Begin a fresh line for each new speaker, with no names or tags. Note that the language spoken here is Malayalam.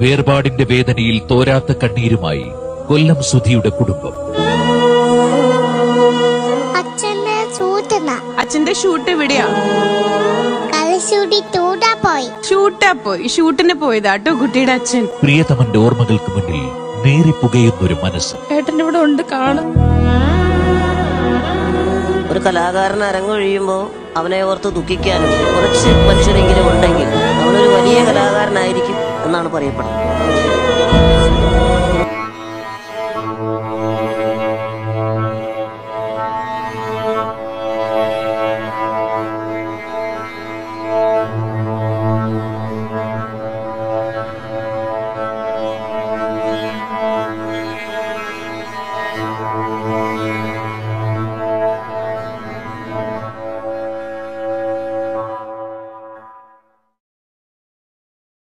വേർപാടിന്റെ വേദനയിൽ തോരാത്ത കണ്ണീരുമായി കൊല്ലം സുധിയുടെ കുടുംബം
അച്ഛനെ ചൂട്ടുന്ന
അച്ഛന്റെ ഷൂട്ട് എവിടെയാ
കളിച്ചൂടി തൂടാ പോയി
ഷൂട്ടാ പോയി ഷൂട്ടിന് പോയതാട്ടോ കുട്ടിയുടെ അച്ഛൻ
പ്രിയതമന്റെ ഓർമ്മകൾക്ക് മുന്നിൽ നേറിപ്പുകയുന്നൊരു മനസ്സ്
ഏട്ടൻ ഇവിടെ ഉണ്ട് കാണും
ഒരു കലാകാരൻ അരങ്ങൊഴിയുമ്പോൾ അവനെ ഓർത്ത് ദുഃഖിക്കാനും കുറച്ച് മനുഷ്യരെങ്കിലും ഉണ്ടെങ്കിൽ അവനൊരു വലിയ കലാകാരനായിരിക്കും എന്നാണ് പറയപ്പെടുന്നത്